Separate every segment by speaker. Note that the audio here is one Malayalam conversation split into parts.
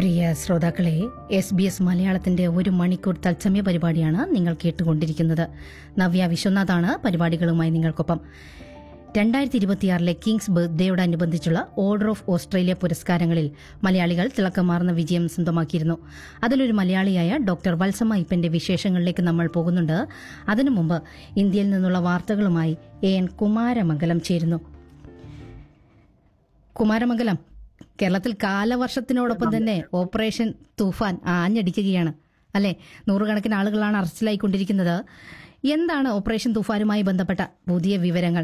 Speaker 1: പ്രിയ ശ്രോതാക്കളെ എസ് ബി എസ് മലയാളത്തിന്റെ ഒരു മണിക്കൂർ തത്സമയ പരിപാടിയാണ് നിങ്ങൾ കേട്ടുകൊണ്ടിരിക്കുന്നത് നവ്യ വിശ്വനാഥാണ് പരിപാടികളുമായി നിങ്ങൾക്കൊപ്പം രണ്ടായിരത്തി ഇരുപത്തിയാറിലെ കിങ്സ് ബർത്ത്ഡേയോടനുബന്ധിച്ചുള്ള ഓർഡർ ഓഫ് ഓസ്ട്രേലിയ പുരസ്കാരങ്ങളിൽ മലയാളികൾ തിളക്കമാർന്ന വിജയം സ്വന്തമാക്കിയിരുന്നു അതിലൊരു മലയാളിയായ ഡോക്ടർ വത്സമ ഇപ്പന്റെ വിശേഷങ്ങളിലേക്ക് നമ്മൾ പോകുന്നുണ്ട് അതിനു മുമ്പ് ഇന്ത്യയിൽ നിന്നുള്ള വാർത്തകളുമായി എ എൻ കുമാരമംഗലം ചേരുന്നു കുമാരമംഗലം കേരളത്തിൽ കാലവർഷത്തിനോടൊപ്പം തന്നെ ഓപ്പറേഷൻ തൂഫാൻ ആഞ്ഞടിക്കുകയാണ് അല്ലെ നൂറുകണക്കിന് ആളുകളാണ് അറസ്റ്റിലായിക്കൊണ്ടിരിക്കുന്നത് എന്താണ് ഓപ്പറേഷൻ തൂഫാനുമായി ബന്ധപ്പെട്ട പുതിയ വിവരങ്ങൾ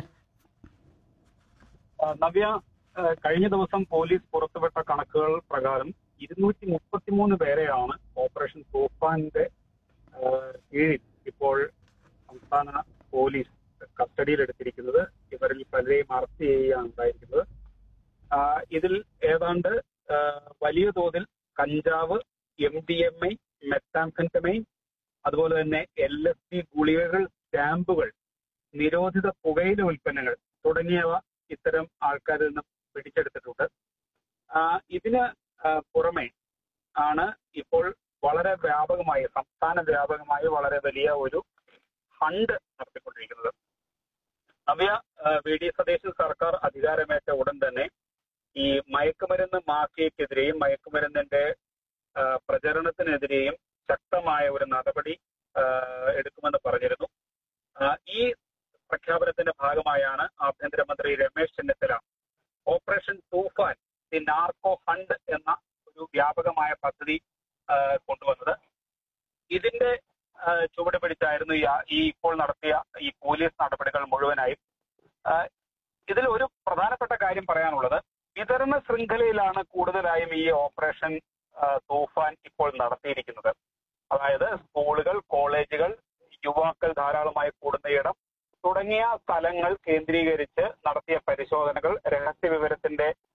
Speaker 2: ആ, നവ്യ ആ, കഴിഞ്ഞ ദിവസം പോലീസ് പുറത്തുവിട്ട കണക്കുകൾ പ്രകാരം ഇരുന്നൂറ്റി മുപ്പത്തിമൂന്ന് പേരെയാണ് ഓപ്പറേഷൻ തൂഫാന്റെ ആ, കീഴിൽ ഇപ്പോൾ സംസ്ഥാന പോലീസ് കസ്റ്റഡിയിലെടുത്തിരിക്കുന്നത് ഇവരിൽ പലരെയും അറസ്റ്റ് ചെയ്യുകയാണ് ഉണ്ടായിരിക്കുന്നത് ആ, ഇതിൽ ഏതാണ്ട് ആ, വലിയ തോതിൽ കഞ്ചാവ് M D M A methamphetamine അതുപോലെ തന്നെ എൽ എസ് ഡി ഗുളികകൾ സ്റ്റാമ്പുകൾ നിരോധിത പുകയില ഉൽപ്പന്നങ്ങൾ തുടങ്ങിയവ ഇത്തരം ആൾക്കാരിൽ നിന്ന് പിടിച്ചെടുത്തിട്ടുണ്ട് ആ, ഇതിന് ആ, പുറമെ ആണ് ഇപ്പോൾ വളരെ വ്യാപകമായി സംസ്ഥാന വ്യാപകമായി വളരെ വലിയ ഒരു ഫണ്ട് നടത്തിക്കൊണ്ടിരിക്കുന്നത് നവ്യ ആ, വി ഡി സതീശൻ സർക്കാർ അധികാരമേറ്റ ഉടൻ തന്നെ ഈ മയക്കുമരുന്ന് മാഫിയക്കെതിരെയും മയക്കുമരുന്നിന്റെ ആ, പ്രചരണത്തിനെതിരെയും ശക്തമായ ഒരു നടപടി ആ, എടുക്കുമെന്ന് പറഞ്ഞിരുന്നു ആ, ഈ പ്രഖ്യാപനത്തിന്റെ ഭാഗമായാണ് ആഭ്യന്തരമന്ത്രി Ramesh Chennithala operation Toofan the narco fund എന്ന ഒരു വ്യാപകമായ പദ്ധതി ആ, കൊണ്ടുവന്നത് ഇതിന്റെ ആ, ചുവട് പിടിച്ചായിരുന്നു ഈ ആ- ഈ ഇപ്പോൾ നടത്തിയ ഈ പോലീസ് നടപടികൾ മുഴുവനായും ആ, ഇതിൽ ഒരു പ്രധാനപ്പെട്ട കാര്യം പറയാനുള്ളത് വിതരണ ശൃംഖലയിലാണ് കൂടുതലായും ഈ ഓപ്പറേഷൻ ആ, തൂഫാൻ ഇപ്പോൾ നടത്തിയിരിക്കുന്നത് അതായത് സ്കൂളുകൾ കോളേജുകൾ യുവാക്കൾ ധാരാളമായി കൂടുന്നയിടം തുടങ്ങിയ സ്ഥലങ്ങൾ കേന്ദ്രീകരിച്ച് നടത്തിയ പരിശോധനകൾ രഹസ്യ വിവരത്തിന്റെ